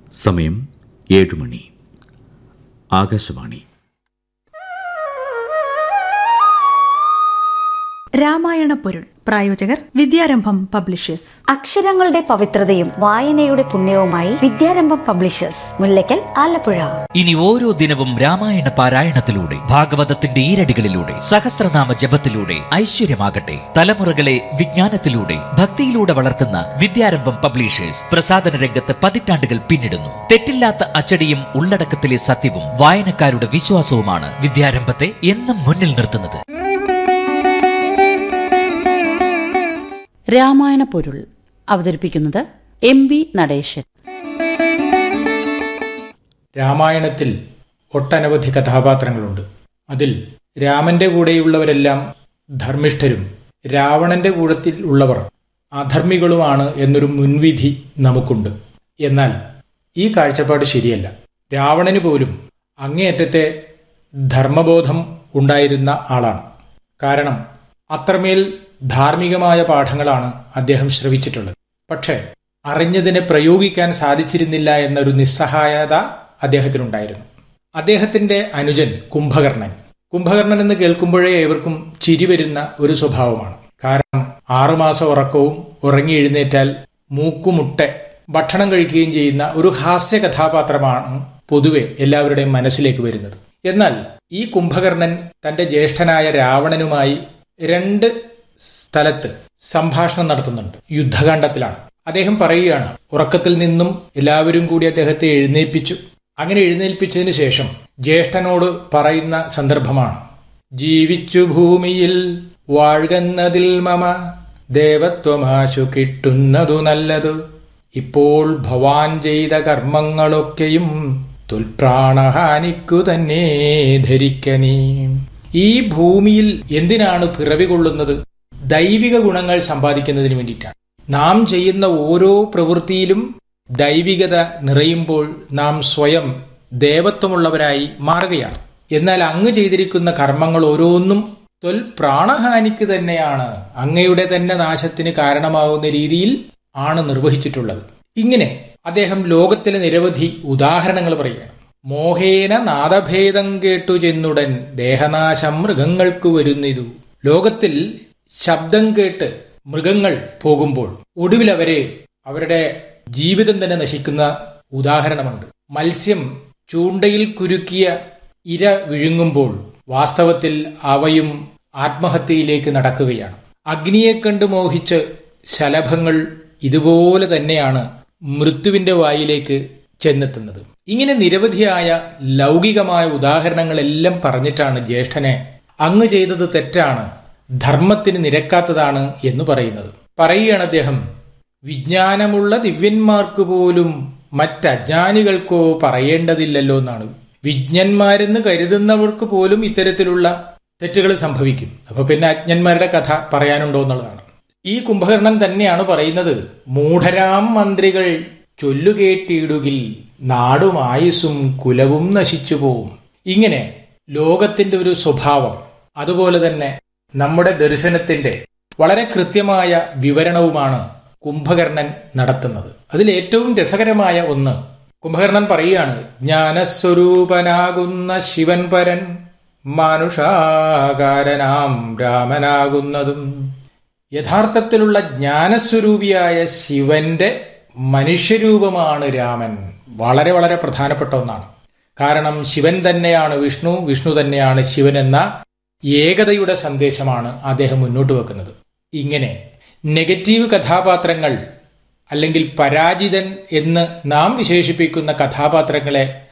സമയം ഏഴ് മണി ആകാശവാണി രാമായണ പൊരുൾ പ്രായോജകർ വിദ്യാരംഭം പബ്ലിഷേഴ്സ് അക്ഷരങ്ങളുടെ പവിത്രതയും വായനയുടെ പുണ്യവുമായി വിദ്യാരംഭം പബ്ലിഷേഴ്സ് മുല്ലയ്ക്കൽ ആലപ്പുഴ ഇനി ഓരോ ദിനവും രാമായണ പാരായണത്തിലൂടെ ഭാഗവതത്തിന്റെ ഈരടികളിലൂടെ സഹസ്രനാമ ജപത്തിലൂടെ ഐശ്വര്യമാകട്ടെ തലമുറകളെ വിജ്ഞാനത്തിലൂടെ ഭക്തിയിലൂടെ വളർത്തുന്ന വിദ്യാരംഭം പബ്ലിഷേഴ്സ് പ്രസാദന രംഗത്ത് പതിറ്റാണ്ടുകൾ പിന്നിടുന്നു തെറ്റില്ലാത്ത അച്ചടിയും ഉള്ളടക്കത്തിലെ സത്യവും വായനക്കാരുടെ വിശ്വാസവുമാണ് വിദ്യാരംഭത്തെ എന്നും മുന്നിൽ നിർത്തുന്നത് രാമായണ പൊരുൾ അവതരിപ്പിക്കുന്നത് എം ബി നടേശൻ രാമായണത്തിൽ ഒട്ടനവധി കഥാപാത്രങ്ങളുണ്ട് അതിൽ രാമന്റെ കൂടെയുള്ളവരെല്ലാം ധർമ്മിഷ്ഠരും രാവണന്റെ കൂടത്തിൽ ഉള്ളവർ അധർമ്മികളുമാണ് എന്നൊരു മുൻവിധി നമുക്കുണ്ട് എന്നാൽ ഈ കാഴ്ചപ്പാട് ശരിയല്ല രാവണന് പോലും അങ്ങേയറ്റത്തെ ധർമ്മബോധം ഉണ്ടായിരുന്ന ആളാണ് കാരണം അത്രമേൽ ധാർമ്മികമായ പാഠങ്ങളാണ് അദ്ദേഹം ശ്രവിച്ചിട്ടുള്ളത് പക്ഷേ അറിഞ്ഞതിനെ പ്രയോഗിക്കാൻ സാധിച്ചിരുന്നില്ല എന്നൊരു നിസ്സഹായത അദ്ദേഹത്തിനുണ്ടായിരുന്നു അദ്ദേഹത്തിന്റെ അനുജൻ കുംഭകർണൻ കുംഭകർണൻ എന്ന് കേൾക്കുമ്പോഴേ ഏവർക്കും ചിരി വരുന്ന ഒരു സ്വഭാവമാണ് കാരണം ആറുമാസം ഉറക്കവും ഉറങ്ങി എഴുന്നേറ്റാൽ മൂക്കുമുട്ടെ ഭക്ഷണം കഴിക്കുകയും ചെയ്യുന്ന ഒരു ഹാസ്യ കഥാപാത്രമാണ് പൊതുവെ എല്ലാവരുടെയും മനസ്സിലേക്ക് വരുന്നത് എന്നാൽ ഈ കുംഭകർണൻ തന്റെ ജ്യേഷ്ഠനായ രാവണനുമായി രണ്ട് സ്ഥലത്ത് സംഭാഷണം നടത്തുന്നുണ്ട് യുദ്ധകാണ്ഡത്തിലാണ് അദ്ദേഹം പറയുകയാണ് ഉറക്കത്തിൽ നിന്നും എല്ലാവരും കൂടി അദ്ദേഹത്തെ എഴുന്നേൽപ്പിച്ചു അങ്ങനെ എഴുന്നേൽപ്പിച്ചതിന് ശേഷം ജ്യേഷ്ഠനോട് പറയുന്ന സന്ദർഭമാണ് ജീവിച്ചു ഭൂമിയിൽ വാഴ്കന്നതിൽ മമ ദേവത്വമാശു കിട്ടുന്നതു നല്ലതു ഇപ്പോൾ ഭവാൻ ചെയ്ത കർമ്മങ്ങളൊക്കെയും തുൽപ്രാണഹാനിക്കു തന്നെ ധരിക്കനീ ഈ ഭൂമിയിൽ എന്തിനാണ് പിറവി കൊള്ളുന്നത് ദൈവിക ഗുണങ്ങൾ സമ്പാദിക്കുന്നതിന് വേണ്ടിയിട്ടാണ് നാം ചെയ്യുന്ന ഓരോ പ്രവൃത്തിയിലും ദൈവികത നിറയുമ്പോൾ നാം സ്വയം ദേവത്വമുള്ളവരായി മാറുകയാണ് എന്നാൽ അങ്ങ് ചെയ്തിരിക്കുന്ന കർമ്മങ്ങൾ ഓരോന്നും തൊൽ പ്രാണഹാനിക്ക് തന്നെയാണ് അങ്ങയുടെ തന്നെ നാശത്തിന് കാരണമാകുന്ന രീതിയിൽ ആണ് നിർവഹിച്ചിട്ടുള്ളത് ഇങ്ങനെ അദ്ദേഹം ലോകത്തിലെ നിരവധി ഉദാഹരണങ്ങൾ പറയുകയാണ് മോഹേന നാദഭേദം കേട്ടു ചെന്നുടൻ ദേഹനാശം മൃഗങ്ങൾക്ക് വരുന്നിതു ലോകത്തിൽ ശബ്ദം കേട്ട് മൃഗങ്ങൾ പോകുമ്പോൾ ഒടുവിൽ അവരെ അവരുടെ ജീവിതം തന്നെ നശിക്കുന്ന ഉദാഹരണമുണ്ട് മത്സ്യം ചൂണ്ടയിൽ കുരുക്കിയ ഇര വിഴുങ്ങുമ്പോൾ വാസ്തവത്തിൽ അവയും ആത്മഹത്യയിലേക്ക് നടക്കുകയാണ് അഗ്നിയെ കണ്ട് മോഹിച്ച് ശലഭങ്ങൾ ഇതുപോലെ തന്നെയാണ് മൃത്യുവിന്റെ വായിലേക്ക് ചെന്നെത്തുന്നത് ഇങ്ങനെ നിരവധിയായ ലൗകികമായ ഉദാഹരണങ്ങളെല്ലാം പറഞ്ഞിട്ടാണ് ജ്യേഷ്ഠനെ അങ്ങ് ചെയ്തത് തെറ്റാണ് ധർമ്മത്തിന് നിരക്കാത്തതാണ് എന്ന് പറയുന്നത് പറയുകയാണ് അദ്ദേഹം വിജ്ഞാനമുള്ള ദിവ്യന്മാർക്ക് പോലും മറ്റജ്ഞാനികൾക്കോ പറയേണ്ടതില്ലല്ലോ എന്നാണ് വിജ്ഞന്മാരെന്ന് കരുതുന്നവർക്ക് പോലും ഇത്തരത്തിലുള്ള തെറ്റുകൾ സംഭവിക്കും അപ്പൊ പിന്നെ അജ്ഞന്മാരുടെ കഥ പറയാനുണ്ടോ എന്നുള്ളതാണ് ഈ കുംഭകർണൻ തന്നെയാണ് പറയുന്നത് മൂഢരാം മന്ത്രികൾ ചൊല്ലുകേട്ടിയിടുകിൽ നാടും ആയുസ്സും കുലവും നശിച്ചു പോവും ഇങ്ങനെ ലോകത്തിന്റെ ഒരു സ്വഭാവം അതുപോലെ തന്നെ നമ്മുടെ ദർശനത്തിന്റെ വളരെ കൃത്യമായ വിവരണവുമാണ് കുംഭകർണൻ നടത്തുന്നത് അതിൽ ഏറ്റവും രസകരമായ ഒന്ന് കുംഭകർണൻ പറയുകയാണ് ജ്ഞാനസ്വരൂപനാകുന്ന ശിവൻ പരൻ മാനുഷാകാരനാം രാമനാകുന്നതും യഥാർത്ഥത്തിലുള്ള ജ്ഞാനസ്വരൂപിയായ ശിവന്റെ മനുഷ്യരൂപമാണ് രാമൻ വളരെ വളരെ പ്രധാനപ്പെട്ട ഒന്നാണ് കാരണം ശിവൻ തന്നെയാണ് വിഷ്ണു വിഷ്ണു തന്നെയാണ് ശിവൻ എന്ന ഏകതയുടെ സന്ദേശമാണ് അദ്ദേഹം മുന്നോട്ട് വെക്കുന്നത് ഇങ്ങനെ നെഗറ്റീവ് കഥാപാത്രങ്ങൾ അല്ലെങ്കിൽ പരാജിതൻ എന്ന് നാം വിശേഷിപ്പിക്കുന്ന കഥാപാത്രങ്ങളെ